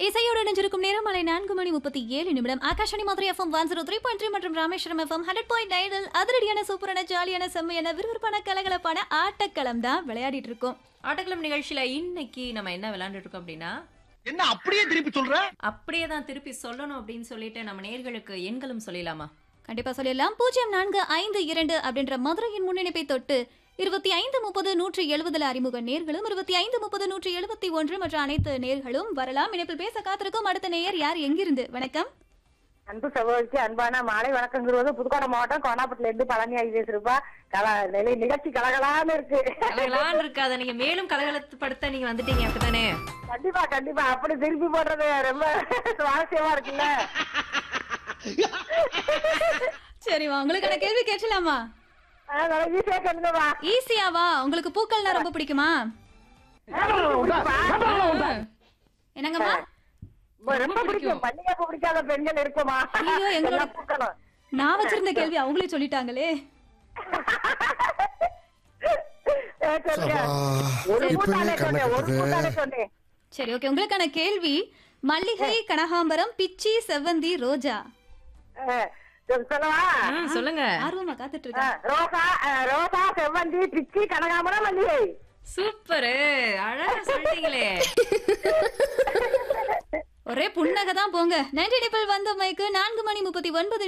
இசையோடு இணைஞ்சிருக்கும் நேரம் மாலை நான்கு மணி முப்பத்தி ஏழு நிமிடம் Akashvani Madurai FM one zero three point three மற்றும் ராமேஸ்வரம் எஃப்எம் ஹண்ட்ரட் பாயிண்ட் நைனில் அதிரடியான சூப்பரான ஜாலியான செம்மையான விறுவிறுப்பான கலகலப்பான ஆட்டக்களம் தான் விளையாடிட்டு இருக்கோம் ஆட்டக்கிழமை நிகழ்ச்சியில இன்னைக்கு நம்ம என்ன விளையாண்டுட்டு இருக்கோம் அப்படின்னா என்ன அப்படியே திருப்பி சொல்ற அப்படியே தான் திருப்பி சொல்லணும் அப்படின்னு சொல்லிட்டு நம்ம நேர்களுக்கு எண்களும் சொல்லிடலாமா கண்டிப்பா சொல்லிடலாம் பூஜ்ஜியம் நான்கு ஐந்து இரண்டு அப்படின்ற மதுரையின் முன்னிணைப்பை தொட்டு இருபத்தி ஐந்து முப்பது நூற்றி எழுபதுல அறிமுக நேர்களும் இருபத்தி ஐந்து முப்பது நூற்றி எழுபத்தி ஒன்று மற்ற அனைத்து நேர்களும் வரலாம் இணைப்பில் பேச காத்திருக்கும் அடுத்த நேயர் யார் எங்கிருந்து வணக்கம் அன்பு சகோதரிக்கு அன்பான மாலை வணக்கங்கிறது புதுக்கோட்டை மாவட்டம் கோனாப்பட்டில இருந்து பழனி ஆகி பேசுறப்பா கல நிலை நிகழ்ச்சி கலகலான்னு இருக்கு கலகலான்னு இருக்கு அதை நீங்க மேலும் கலகலப்படுத்த நீங்க வந்துட்டீங்க அப்படித்தானே கண்டிப்பா கண்டிப்பா அப்படி திருப்பி போடுறது ரொம்ப சுவாரஸ்யமா இருக்குல்ல சரிவா உங்களுக்கான கேள்வி கேட்கலாமா ஆஹ் நல்லா ஈஸியா கேட்டுங்கப்பா ஈஸியாவா உங்களுக்கு பூக்கள்னா ரொம்ப பிடிக்குமா என்னங்கம்மா ரொம்ப பிடிக்கும் மல்லிகை பூ பிடிக்காத பெண்கள் இருக்குமா ஐயோ, எங்களோட- எல்லாம் பூக்கணும் நான் வச்சிருந்த கேள்வி அவங்களே சொல்லிட்டாங்களே ஆஹ் சொல்லுங்க. ஒரு இப்பவே பூத்தானே கண்ணை சொன்னேன் ஒரு கட்டுது பூத்தானே சொன்னேன் சரி ஓகே உங்களுக்கான கேள்வி மல்லிகை கனகாம்பரம் பிச்சி செவ்வந்தி ரோஜா ஆஹ் சொல்லவா ம், சொல்லுங்க ஆர்வமா காத்துட்டு இருக்கேன் ஆஹ் ரோசா ஆஹ் ரோசா செவ்வந்தி பிச்சி கனகாமரம் மல்லிகை சூப்பரு அழகா சொல்லிட்டீங்களே ஒரே புன்னகை தான் போங்க நன்றி நிப்பிள் வந்த மைக்கு நான்கு மணி முப்பத்தி ஒன்பது